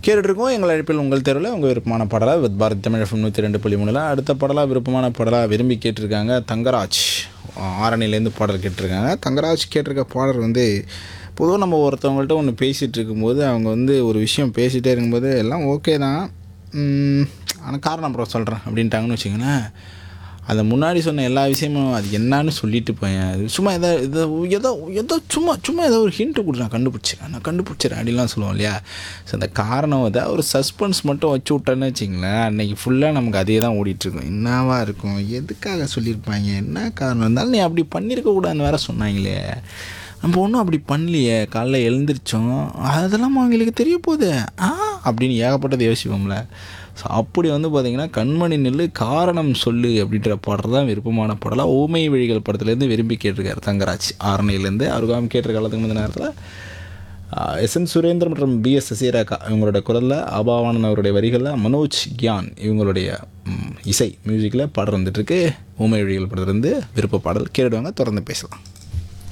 கேட்டுட்ருக்கோம் எங்கள் அழைப்பில் உங்கள் தெருவில் உங்கள் விருப்பமான பாடலாக வித் பாரத் தமிழ் எஃப்எம் நூற்றி ரெண்டு புள்ளி மூணில் அடுத்த பாடலாக விருப்பமான பாடலாக விரும்பி கேட்டிருக்காங்க தங்கராஜ் ஆரணிலேருந்து பாடல் கேட்டிருக்காங்க தங்கராஜ் கேட்டிருக்க பாடல் வந்து பொதுவாக நம்ம ஒருத்தவங்கள்ட்ட ஒன்று பேசிகிட்டு இருக்கும்போது அவங்க வந்து ஒரு விஷயம் பேசிகிட்டே இருக்கும்போது எல்லாம் ஓகே தான் ஆனால் காரணம் அப்புறம் சொல்கிறேன் அப்படின்ட்டாங்கன்னு வச்சுங்களேன் அதை முன்னாடி சொன்ன எல்லா விஷயமும் அது என்னன்னு சொல்லிட்டு போயேன் அது சும்மா எதோ ஏதோ ஏதோ ஏதோ சும்மா சும்மா ஏதோ ஒரு ஹிண்ட்டு கொடு நான் கண்டுபிடிச்சிக்கிறேன் நான் கண்டுபிடிச்சிறேன் அப்படின்லாம் சொல்லுவோம் இல்லையா ஸோ அந்த காரணம் வந்து ஒரு சஸ்பென்ஸ் மட்டும் வச்சு விட்டேன்னு வச்சிங்களேன் அன்றைக்கி ஃபுல்லாக நமக்கு அதே தான் ஓடிட்டுருக்கும் என்னவா இருக்கும் எதுக்காக சொல்லியிருப்பாங்க என்ன காரணம் இருந்தாலும் நீ அப்படி பண்ணியிருக்க கூடாதுன்னு வேற சொன்னாங்களே நம்ம ஒன்றும் அப்படி பண்ணலையே காலைல எழுந்திரிச்சோம் அதெல்லாம் அவங்களுக்கு தெரிய போகுது ஆ அப்படின்னு ஏகப்பட்டது யோசிப்போம்ல ஸோ அப்படி வந்து பார்த்திங்கன்னா கண்மணி நெல்லு காரணம் சொல்லு அப்படின்ற பாடல் தான் விருப்பமான பாடலாக ஓமை வழிகள் படத்துலேருந்து விரும்பி கேட்டிருக்காரு தங்கராஜ் ஆரணிலேருந்து அவருக்காக கேட்டிருக்க காலத்துக்கு முந்தின நேரத்தில் எஸ் என் சுரேந்தர் மற்றும் பிஎஸ் சசிரேகா இவங்களோட குரலில் அபாவானன் அவருடைய வரிகளில் மனோஜ் கியான் இவங்களுடைய ம், இசை மியூசிக்கில் பாடல் வந்துட்டுருக்கு ஊமை வழிகள் படத்துலேருந்து விருப்ப பாடல் கேட்டுடுவாங்க தொடர்ந்து பேசலாம்